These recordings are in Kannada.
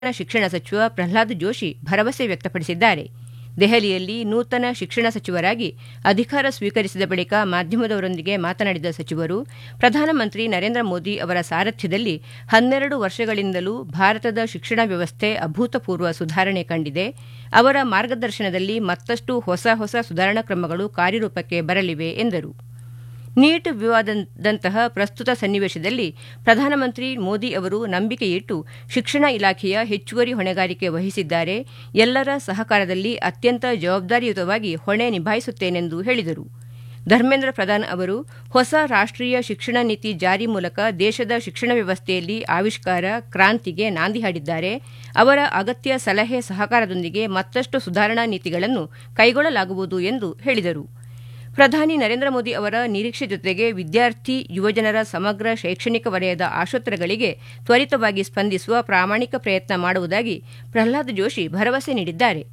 ಶಿಕ್ಷಣ ಸಚಿವ ಪ್ರಹ್ಲಾದ್ ಜೋಶಿ ಭರವಸೆ ವ್ಯಕ್ತಪಡಿಸಿದ್ದಾರೆ ದೆಹಲಿಯಲ್ಲಿ ನೂತನ ಶಿಕ್ಷಣ ಸಚಿವರಾಗಿ ಅಧಿಕಾರ ಸ್ವೀಕರಿಸಿದ ಬಳಿಕ ಮಾಧ್ಯಮದವರೊಂದಿಗೆ ಮಾತನಾಡಿದ ಸಚಿವರು ಪ್ರಧಾನಮಂತ್ರಿ ನರೇಂದ್ರ ಮೋದಿ ಅವರ ಸಾರಥ್ಯದಲ್ಲಿ ಹನ್ನೆರಡು ವರ್ಷಗಳಿಂದಲೂ ಭಾರತದ ಶಿಕ್ಷಣ ವ್ಯವಸ್ಥೆ ಅಭೂತಪೂರ್ವ ಸುಧಾರಣೆ ಕಂಡಿದೆ ಅವರ ಮಾರ್ಗದರ್ಶನದಲ್ಲಿ ಮತ್ತಷ್ಟು ಹೊಸ ಹೊಸ ಸುಧಾರಣಾ ಕ್ರಮಗಳು ಕಾರ್ಯರೂಪಕ್ಕೆ ಬರಲಿವೆ ಎಂದರು ನೀಟ್ ವಿವಾದದಂತಹ ಪ್ರಸ್ತುತ ಸನ್ನಿವೇಶದಲ್ಲಿ ಪ್ರಧಾನಮಂತ್ರಿ ಮೋದಿ ಅವರು ನಂಬಿಕೆಯಿಟ್ಟು ಶಿಕ್ಷಣ ಇಲಾಖೆಯ ಹೆಚ್ಚುವರಿ ಹೊಣೆಗಾರಿಕೆ ವಹಿಸಿದ್ದಾರೆ ಎಲ್ಲರ ಸಹಕಾರದಲ್ಲಿ ಅತ್ಯಂತ ಜವಾಬ್ದಾರಿಯುತವಾಗಿ ಹೊಣೆ ನಿಭಾಯಿಸುತ್ತೇನೆಂದು ಹೇಳಿದರು ಧರ್ಮೇಂದ್ರ ಪ್ರಧಾನ್ ಅವರು ಹೊಸ ರಾಷ್ಟೀಯ ಶಿಕ್ಷಣ ನೀತಿ ಜಾರಿ ಮೂಲಕ ದೇಶದ ಶಿಕ್ಷಣ ವ್ಯವಸ್ಥೆಯಲ್ಲಿ ಆವಿಷ್ಕಾರ ಕ್ರಾಂತಿಗೆ ನಾಂದಿ ಹಾಡಿದ್ದಾರೆ ಅವರ ಅಗತ್ಯ ಸಲಹೆ ಸಹಕಾರದೊಂದಿಗೆ ಮತ್ತಷ್ಟು ಸುಧಾರಣಾ ನೀತಿಗಳನ್ನು ಕೈಗೊಳ್ಳಲಾಗುವುದು ಎಂದು ಹೇಳಿದರು ಪ್ರಧಾನಿ ನರೇಂದ್ರ ಮೋದಿ ಅವರ ನಿರೀಕ್ಷೆ ಜೊತೆಗೆ ವಿದ್ಯಾರ್ಥಿ ಯುವಜನರ ಸಮಗ್ರ ಶೈಕ್ಷಣಿಕ ವಲಯದ ಆಶೋತ್ತರಗಳಿಗೆ ತ್ವರಿತವಾಗಿ ಸ್ಪಂದಿಸುವ ಪ್ರಾಮಾಣಿಕ ಪ್ರಯತ್ನ ಮಾಡುವುದಾಗಿ ಪ್ರಹ್ಲಾದ್ ಜೋಶಿ ಭರವಸೆ ನೀಡಿದ್ದಾರೆ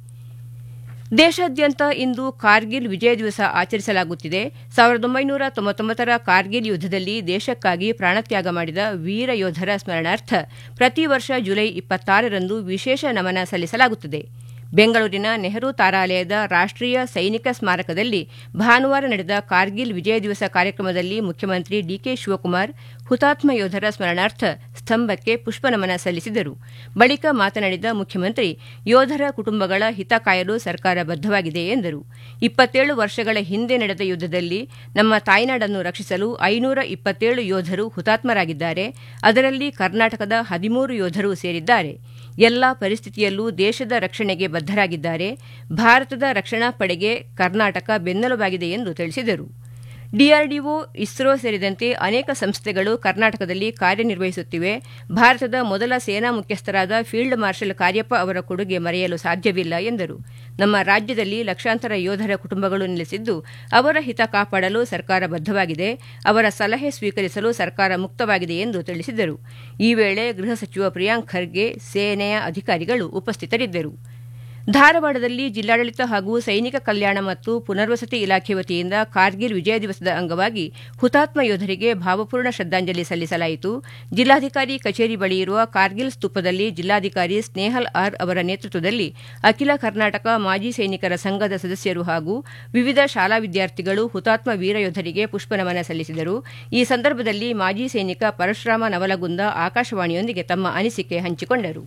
ದೇಶಾದ್ಯಂತ ಇಂದು ಕಾರ್ಗಿಲ್ ವಿಜಯ ದಿವಸ ಆಚರಿಸಲಾಗುತ್ತಿದೆ ಸಾವಿರದ ಒಂಬೈನೂರ ತೊಂಬತ್ತೊಂಬತ್ತರ ಕಾರ್ಗಿಲ್ ಯುದ್ದದಲ್ಲಿ ದೇಶಕ್ಕಾಗಿ ಪ್ರಾಣತ್ಯಾಗ ಮಾಡಿದ ವೀರ ಯೋಧರ ಸ್ಮರಣಾರ್ಥ ಪ್ರತಿ ವರ್ಷ ಜುಲೈ ಇಪ್ಪತ್ತಾರರಂದು ವಿಶೇಷ ನಮನ ಸಲ್ಲಿಸಲಾಗುತ್ತದೆ ಬೆಂಗಳೂರಿನ ನೆಹರು ತಾರಾಲಯದ ರಾಷ್ಟೀಯ ಸೈನಿಕ ಸ್ಮಾರಕದಲ್ಲಿ ಭಾನುವಾರ ನಡೆದ ಕಾರ್ಗಿಲ್ ವಿಜಯ ದಿವಸ ಕಾರ್ಯಕ್ರಮದಲ್ಲಿ ಮುಖ್ಯಮಂತ್ರಿ ಡಿಕೆ ಶಿವಕುಮಾರ್ ಹುತಾತ್ಮ ಯೋಧರ ಸ್ಮರಣಾರ್ಥ ಸ್ತಂಭಕ್ಕೆ ಪುಷ್ಪನಮನ ಸಲ್ಲಿಸಿದರು ಬಳಿಕ ಮಾತನಾಡಿದ ಮುಖ್ಯಮಂತ್ರಿ ಯೋಧರ ಕುಟುಂಬಗಳ ಹಿತ ಕಾಯಲು ಸರ್ಕಾರ ಬದ್ದವಾಗಿದೆ ಎಂದರು ಇಪ್ಪತ್ತೇಳು ವರ್ಷಗಳ ಹಿಂದೆ ನಡೆದ ಯುದ್ದದಲ್ಲಿ ನಮ್ಮ ತಾಯ್ನಾಡನ್ನು ರಕ್ಷಿಸಲು ಐನೂರ ಇಪ್ಪತ್ತೇಳು ಯೋಧರು ಹುತಾತ್ಮರಾಗಿದ್ದಾರೆ ಅದರಲ್ಲಿ ಕರ್ನಾಟಕದ ಹದಿಮೂರು ಯೋಧರು ಸೇರಿದ್ದಾರೆ ಎಲ್ಲಾ ಪರಿಸ್ಥಿತಿಯಲ್ಲೂ ದೇಶದ ರಕ್ಷಣೆಗೆ ಬದ್ದರಾಗಿದ್ದಾರೆ ಭಾರತದ ರಕ್ಷಣಾ ಪಡೆಗೆ ಕರ್ನಾಟಕ ಬೆನ್ನೆಲುಬಾಗಿದೆ ಎಂದು ತಿಳಿಸಿದರು ಡಿಆರ್ಡಿಒ ಇಸ್ರೋ ಸೇರಿದಂತೆ ಅನೇಕ ಸಂಸ್ಥೆಗಳು ಕರ್ನಾಟಕದಲ್ಲಿ ಕಾರ್ಯನಿರ್ವಹಿಸುತ್ತಿವೆ ಭಾರತದ ಮೊದಲ ಸೇನಾ ಮುಖ್ಯಸ್ಥರಾದ ಫೀಲ್ಡ್ ಮಾರ್ಷಲ್ ಕಾರ್ಯಪ್ಪ ಅವರ ಕೊಡುಗೆ ಮರೆಯಲು ಸಾಧ್ಯವಿಲ್ಲ ಎಂದರು ನಮ್ಮ ರಾಜ್ಯದಲ್ಲಿ ಲಕ್ಷಾಂತರ ಯೋಧರ ಕುಟುಂಬಗಳು ನೆಲೆಸಿದ್ದು ಅವರ ಹಿತ ಕಾಪಾಡಲು ಸರ್ಕಾರ ಬದ್ದವಾಗಿದೆ ಅವರ ಸಲಹೆ ಸ್ವೀಕರಿಸಲು ಸರ್ಕಾರ ಮುಕ್ತವಾಗಿದೆ ಎಂದು ತಿಳಿಸಿದರು ಈ ವೇಳೆ ಗೃಹ ಸಚಿವ ಪ್ರಿಯಾಂಕ್ ಖರ್ಗೆ ಸೇನೆಯ ಅಧಿಕಾರಿಗಳು ಉಪಸ್ಥಿತರಿದ್ದರು ಧಾರವಾಡದಲ್ಲಿ ಜಿಲ್ಲಾಡಳಿತ ಹಾಗೂ ಸೈನಿಕ ಕಲ್ಯಾಣ ಮತ್ತು ಪುನರ್ವಸತಿ ಇಲಾಖೆ ವತಿಯಿಂದ ಕಾರ್ಗಿಲ್ ವಿಜಯ ದಿವಸದ ಅಂಗವಾಗಿ ಹುತಾತ್ಮ ಯೋಧರಿಗೆ ಭಾವಪೂರ್ಣ ಶ್ರದ್ದಾಂಜಲಿ ಸಲ್ಲಿಸಲಾಯಿತು ಜಿಲ್ಲಾಧಿಕಾರಿ ಕಚೇರಿ ಬಳಿ ಇರುವ ಕಾರ್ಗಿಲ್ ಸ್ತೂಪದಲ್ಲಿ ಜಿಲ್ಲಾಧಿಕಾರಿ ಸ್ನೇಹಲ್ ಆರ್ ಅವರ ನೇತೃತ್ವದಲ್ಲಿ ಅಖಿಲ ಕರ್ನಾಟಕ ಮಾಜಿ ಸೈನಿಕರ ಸಂಘದ ಸದಸ್ಯರು ಹಾಗೂ ವಿವಿಧ ಶಾಲಾ ವಿದ್ಯಾರ್ಥಿಗಳು ಹುತಾತ್ಮ ವೀರ ಯೋಧರಿಗೆ ಪುಷ್ಪನಮನ ಸಲ್ಲಿಸಿದರು ಈ ಸಂದರ್ಭದಲ್ಲಿ ಮಾಜಿ ಸೈನಿಕ ಪರಶುರಾಮ ನವಲಗುಂದ ಆಕಾಶವಾಣಿಯೊಂದಿಗೆ ತಮ್ಮ ಅನಿಸಿಕೆ ಹಂಚಿಕೊಂಡರು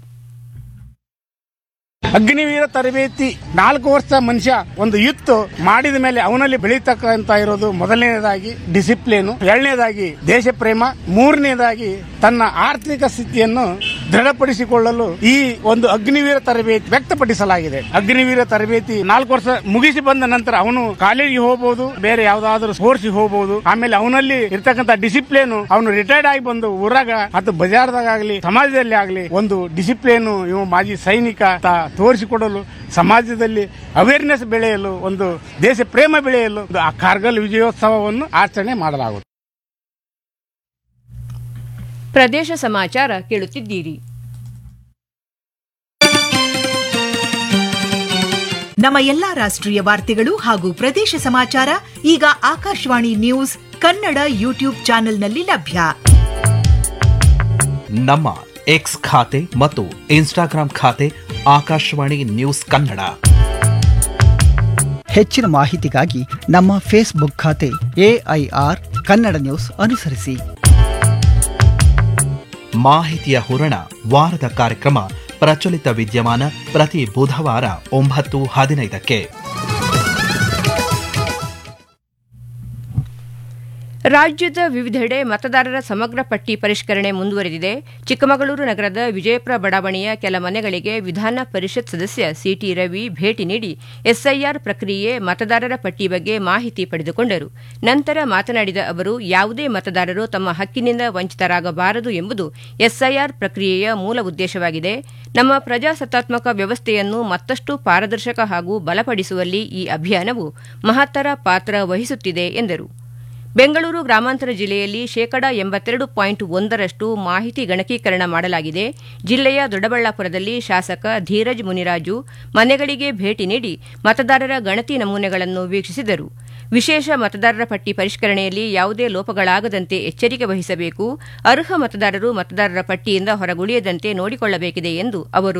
ಅಗ್ನಿವೀರ ತರಬೇತಿ ನಾಲ್ಕು ವರ್ಷ ಮನುಷ್ಯ ಒಂದು ಯುತ್ತು ಮಾಡಿದ ಮೇಲೆ ಅವನಲ್ಲಿ ಬೆಳೀತಕ್ಕಂತ ಇರೋದು ಮೊದಲನೇದಾಗಿ ಡಿಸಿಪ್ಲಿನ್ ಎರಡನೇದಾಗಿ ದೇಶ ಪ್ರೇಮ ಮೂರನೇದಾಗಿ ತನ್ನ ಆರ್ಥಿಕ ಸ್ಥಿತಿಯನ್ನು ದೃಢಪಡಿಸಿಕೊಳ್ಳಲು ಈ ಒಂದು ಅಗ್ನಿವೀರ ತರಬೇತಿ ವ್ಯಕ್ತಪಡಿಸಲಾಗಿದೆ ಅಗ್ನಿವೀರ ತರಬೇತಿ ನಾಲ್ಕು ವರ್ಷ ಮುಗಿಸಿ ಬಂದ ನಂತರ ಅವನು ಕಾಲೇಜಿಗೆ ಹೋಗಬಹುದು ಬೇರೆ ಯಾವ್ದಾದ್ರು ಸ್ಪೋರ್ಟ್ಸ್ ಹೋಗಬಹುದು ಆಮೇಲೆ ಅವನಲ್ಲಿ ಇರ್ತಕ್ಕಂಥ ಡಿಸಿಪ್ಲಿನ್ ಅವನು ರಿಟೈರ್ಡ್ ಆಗಿ ಬಂದು ಊರಾಗ ಅಥವಾ ಬಜಾರ್ದಾಗ ಆಗಲಿ ಸಮಾಜದಲ್ಲಿ ಆಗಲಿ ಒಂದು ಡಿಸಿಪ್ಲಿನ್ ಇವು ಮಾಜಿ ಸೈನಿಕ ಅಂತ ತೋರಿಸಿಕೊಡಲು ಸಮಾಜದಲ್ಲಿ ಅವೇರ್ನೆಸ್ ಬೆಳೆಯಲು ಒಂದು ದೇಶ ಪ್ರೇಮ ಬೆಳೆಯಲು ಆ ಕಾರ್ಗಲ್ ವಿಜಯೋತ್ಸವವನ್ನು ಆಚರಣೆ ಮಾಡಲಾಗುತ್ತದೆ ಪ್ರದೇಶ ಸಮಾಚಾರ ಕೇಳುತ್ತಿದ್ದೀರಿ ನಮ್ಮ ಎಲ್ಲಾ ರಾಷ್ಟ್ರೀಯ ವಾರ್ತೆಗಳು ಹಾಗೂ ಪ್ರದೇಶ ಸಮಾಚಾರ ಈಗ ಆಕಾಶವಾಣಿ ನ್ಯೂಸ್ ಕನ್ನಡ ಯೂಟ್ಯೂಬ್ ಚಾನೆಲ್ನಲ್ಲಿ ಲಭ್ಯ ನಮ್ಮ ಎಕ್ಸ್ ಖಾತೆ ಮತ್ತು ಇನ್ಸ್ಟಾಗ್ರಾಂ ಖಾತೆ ಆಕಾಶವಾಣಿ ನ್ಯೂಸ್ ಕನ್ನಡ ಹೆಚ್ಚಿನ ಮಾಹಿತಿಗಾಗಿ ನಮ್ಮ ಫೇಸ್ಬುಕ್ ಖಾತೆ ಎಐಆರ್ ಕನ್ನಡ ನ್ಯೂಸ್ ಅನುಸರಿಸಿ ಮಾಹಿತಿಯ ಹೂರಣ ವಾರದ ಕಾರ್ಯಕ್ರಮ ಪ್ರಚಲಿತ ವಿದ್ಯಮಾನ ಪ್ರತಿ ಬುಧವಾರ ಒಂಬತ್ತು ಹದಿನೈದಕ್ಕೆ ರಾಜ್ಯದ ವಿವಿಧೆಡೆ ಮತದಾರರ ಸಮಗ್ರ ಪಟ್ಟಿ ಪರಿಷ್ಕರಣೆ ಮುಂದುವರೆದಿದೆ ಚಿಕ್ಕಮಗಳೂರು ನಗರದ ವಿಜಯಪುರ ಬಡಾವಣೆಯ ಕೆಲ ಮನೆಗಳಿಗೆ ವಿಧಾನ ಪರಿಷತ್ ಸದಸ್ಯ ಸಿಟಿ ರವಿ ಭೇಟಿ ನೀಡಿ ಎಸ್ಐಆರ್ ಪ್ರಕ್ರಿಯೆ ಮತದಾರರ ಪಟ್ಟಿ ಬಗ್ಗೆ ಮಾಹಿತಿ ಪಡೆದುಕೊಂಡರು ನಂತರ ಮಾತನಾಡಿದ ಅವರು ಯಾವುದೇ ಮತದಾರರು ತಮ್ಮ ಹಕ್ಕಿನಿಂದ ವಂಚಿತರಾಗಬಾರದು ಎಂಬುದು ಎಸ್ಐಆರ್ ಪ್ರಕ್ರಿಯೆಯ ಮೂಲ ಉದ್ದೇಶವಾಗಿದೆ ನಮ್ಮ ಪ್ರಜಾಸತ್ತಾತ್ಮಕ ವ್ಯವಸ್ಥೆಯನ್ನು ಮತ್ತಷ್ಟು ಪಾರದರ್ಶಕ ಹಾಗೂ ಬಲಪಡಿಸುವಲ್ಲಿ ಈ ಅಭಿಯಾನವು ಮಹತ್ತರ ಪಾತ್ರ ವಹಿಸುತ್ತಿದೆ ಎಂದರು ಬೆಂಗಳೂರು ಗ್ರಾಮಾಂತರ ಜಿಲ್ಲೆಯಲ್ಲಿ ಶೇಕಡಾ ಎಂಬತ್ತೆರಡು ಪಾಯಿಂಟ್ ಒಂದರಷ್ಟು ಮಾಹಿತಿ ಗಣಕೀಕರಣ ಮಾಡಲಾಗಿದೆ ಜಿಲ್ಲೆಯ ದೊಡ್ಡಬಳ್ಳಾಪುರದಲ್ಲಿ ಶಾಸಕ ಧೀರಜ್ ಮುನಿರಾಜು ಮನೆಗಳಿಗೆ ಭೇಟಿ ನೀಡಿ ಮತದಾರರ ಗಣತಿ ನಮೂನೆಗಳನ್ನು ವೀಕ್ಷಿಸಿದರು ವಿಶೇಷ ಮತದಾರರ ಪಟ್ಟಿ ಪರಿಷ್ಕರಣೆಯಲ್ಲಿ ಯಾವುದೇ ಲೋಪಗಳಾಗದಂತೆ ಎಚ್ಚರಿಕೆ ವಹಿಸಬೇಕು ಅರ್ಹ ಮತದಾರರು ಮತದಾರರ ಪಟ್ಟಿಯಿಂದ ಹೊರಗುಳಿಯದಂತೆ ನೋಡಿಕೊಳ್ಳಬೇಕಿದೆ ಎಂದು ಅವರು